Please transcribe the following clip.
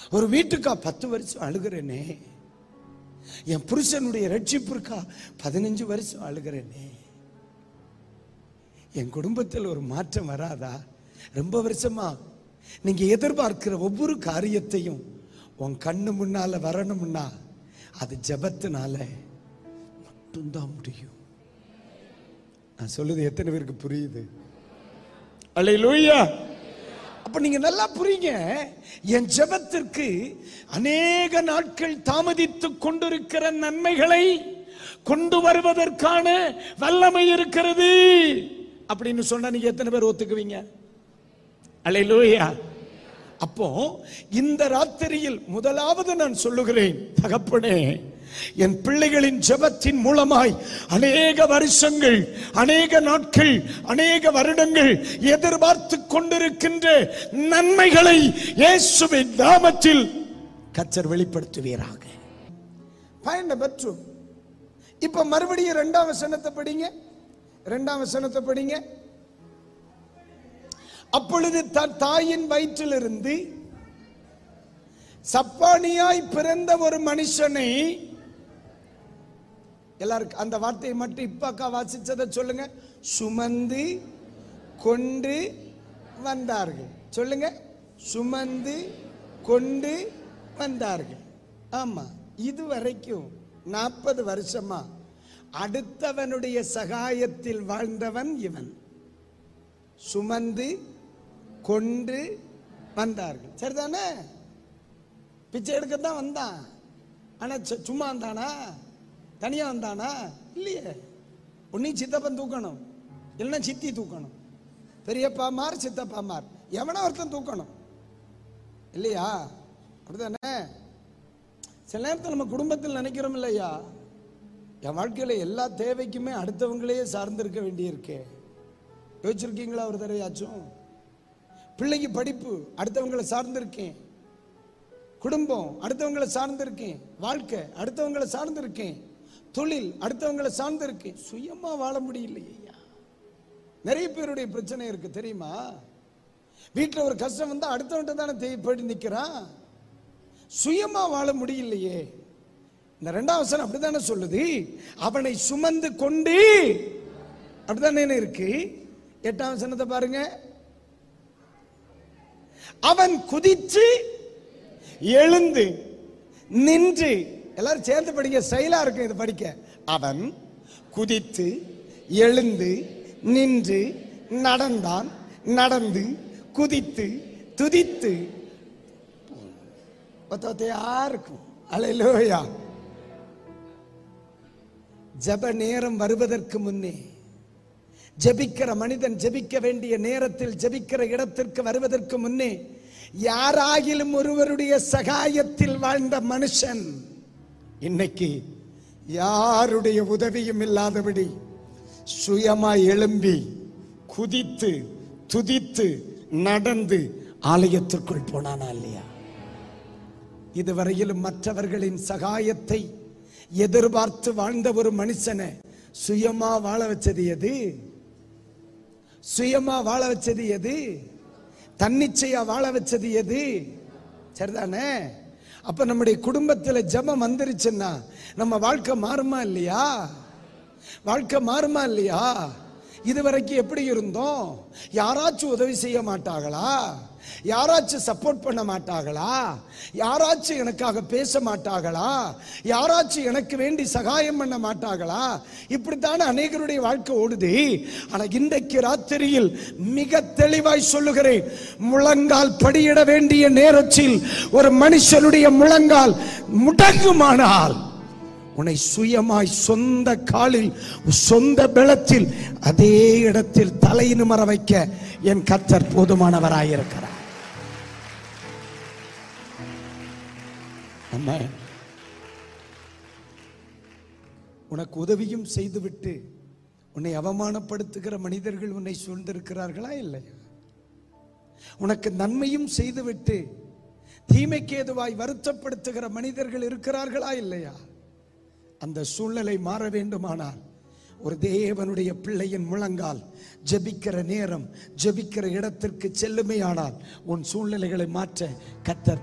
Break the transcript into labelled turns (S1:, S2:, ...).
S1: ஒரு வீட்டுக்கா பத்து வருஷம் அழுகிறேனே என் புருஷனுடைய ரட்சிப்பிற்கா பதினஞ்சு வருஷம் அழுகிறேனே என் குடும்பத்தில் ஒரு மாற்றம் வராதா ரொம்ப வருஷமா நீங்க எதிர்பார்க்கிற ஒவ்வொரு காரியத்தையும் உன் கண்ணு முன்னால வரணும்னா அது ஜெபத்தினால மட்டும்தான் முடியும் நான் சொல்லுது எத்தனை பேருக்கு புரியுது அல்லேலூயா அப்ப நீங்க நல்லா புரியுங்க என் ஜெபத்திற்கு அநேக நாட்கள் தாமதித்துக் கொண்டிருக்கிற நன்மைகளை கொண்டு வருவதற்கான வல்லமை இருக்கிறது அப்படின்னு சொன்னா நீங்க எத்தனை பேர் ஒத்துக்குவீங்க அல்லேலூயா அப்போ இந்த ராத்திரியில் முதலாவது நான் சொல்லுகிறேன் தகப்பனே என் பிள்ளைகளின் ஜெபத்தின் மூலமாய் அநேக வருஷங்கள் அநேக நாட்கள் அநேக வருடங்கள் எதிர்பார்த்து கொண்டிருக்கின்ற நன்மைகளை இயேசுவின் நாமத்தில் கச்சர் வெளிப்படுத்துவீராக பயண பெற்றும் இப்ப மறுபடியும் இரண்டாம் வசனத்தை படிங்க இரண்டாம் வசனத்தை படிங்க அப்பொழுது தன் தாயின் வயிற்றிலிருந்து சப்பானியாய் பிறந்த ஒரு மனுஷனை எல்லாருக்கும் அந்த வார்த்தையை மட்டும் இப்ப அக்கா வாசிச்சதை சொல்லுங்க சுமந்து கொண்டு வந்தார்கள் சொல்லுங்க சுமந்து கொண்டு வந்தார்கள் ஆமா இது வரைக்கும் நாற்பது வருஷமா அடுத்தவனுடைய சகாயத்தில் வாழ்ந்தவன் இவன் சுமந்து கொண்டு வந்தார்கள் சரிதானே பிச்சை எடுக்க தான் வந்தான் ஆனா சு- சும்மா வந்தானா தனியா வந்தானா இல்லையே ஒன்னையும் சித்தப்பன் தூக்கணும் இல்லைன்னா சித்தி தூக்கணும் பெரியப்பாமார் சித்தப்பாமார் எவனா ஒருத்தன் தூக்கணும் இல்லையா அப்படிதானே சில நேரத்தில் நம்ம குடும்பத்தில் நினைக்கிறோம் இல்லையா என் வாழ்க்கையில எல்லா தேவைக்குமே அடுத்தவங்களையே சார்ந்திருக்க வேண்டியிருக்கே யோசிச்சிருக்கீங்களா ஒரு தடவையாச்சும் பிள்ளைக்கு படிப்பு அடுத்தவங்களை சார்ந்திருக்கேன் குடும்பம் அடுத்தவங்களை சார்ந்திருக்கேன் வாழ்க்கை அடுத்தவங்களை சார்ந்திருக்கேன் தொழில் அடுத்தவங்களை சார்ந்திருக்கேன் சுயமா வாழ முடியலையா நிறைய பேருடைய பிரச்சனை இருக்கு தெரியுமா வீட்டில் ஒரு கஷ்டம் வந்தா அடுத்தவன்ட்ட தானே தேய் போயிட்டு நிக்கிறான் சுயமா வாழ முடியலையே இந்த ரெண்டாம் வசனம் அப்படித்தானே சொல்லுது அவனை சுமந்து கொண்டு அப்படித்தானே இருக்கு எட்டாம் வசனத்தை பாருங்க அவன் குதிச்சு எழுந்து நின்று எல்லாரும் சேர்ந்து படிக்க செயலா இருக்கும் இது படிக்க அவன் குதித்து எழுந்து நின்று நடந்தான் நடந்து குதித்து துதித்து ஒத்த ஒத்தையா இருக்கும் அலையிலோயா ஜெப நேரம் வருவதற்கு முன்னே ஜெபிக்கிற மனிதன் ஜெபிக்க வேண்டிய நேரத்தில் ஜெபிக்கிற இடத்திற்கு வருவதற்கு முன்னே யாராகிலும் ஒருவருடைய சகாயத்தில் வாழ்ந்த மனுஷன் இன்னைக்கு யாருடைய உதவியும் இல்லாதபடி சுயமாய் எழும்பி குதித்து துதித்து நடந்து ஆலயத்திற்குள் போனானா இல்லையா இதுவரையிலும் மற்றவர்களின் சகாயத்தை எதிர்பார்த்து வாழ்ந்த ஒரு மனுஷனை சுயமா வாழ வச்சது எது சுயமா வாழ வச்சது எது தன்னிச்சையா வாழ வச்சது எது சரிதானே அப்ப நம்முடைய குடும்பத்துல ஜெபம் வந்துருச்சுன்னா நம்ம வாழ்க்கை மாறுமா இல்லையா வாழ்க்கை மாறுமா இல்லையா இதுவரைக்கும் எப்படி இருந்தோம் யாராச்சும் உதவி செய்ய மாட்டாங்களா யாராச்சும் சப்போர்ட் பண்ண மாட்டாங்களா யாராச்சும் எனக்காக பேச மாட்டாங்களா யாராச்சும் எனக்கு வேண்டி சகாயம் பண்ண மாட்டாங்களா இப்படித்தானே அநேகருடைய வாழ்க்கை ஓடுது ஆனா இன்றைக்கு ராத்திரியில் மிக தெளிவாய் சொல்லுகிறேன் முழங்கால் படியிட வேண்டிய நேரத்தில் ஒரு மனுஷனுடைய முழங்கால் முடங்குமானால் உன்னை சுயமாய் சொந்த காலில் சொந்த பலத்தில் அதே இடத்தில் தலை நிமர வைக்க என் கத்தர் போதுமானவராயிருக்கிறார் அம்மா உனக்கு உதவியும் செய்துவிட்டு உன்னை அவமானப்படுத்துகிற மனிதர்கள் உன்னை சூழ்ந்திருக்கிறார்களா இல்லையா உனக்கு நன்மையும் செய்துவிட்டு தீமைக்கு ஏதுவாய் வருத்தப்படுத்துகிற மனிதர்கள் இருக்கிறார்களா இல்லையா அந்த சூழ்நிலை மாற வேண்டுமானால் ஒரு தேவனுடைய பிள்ளையின் முழங்கால் ஜெபிக்கிற நேரம் ஜெபிக்கிற இடத்திற்கு செல்லுமையானால் உன் சூழ்நிலைகளை மாற்ற கத்தர்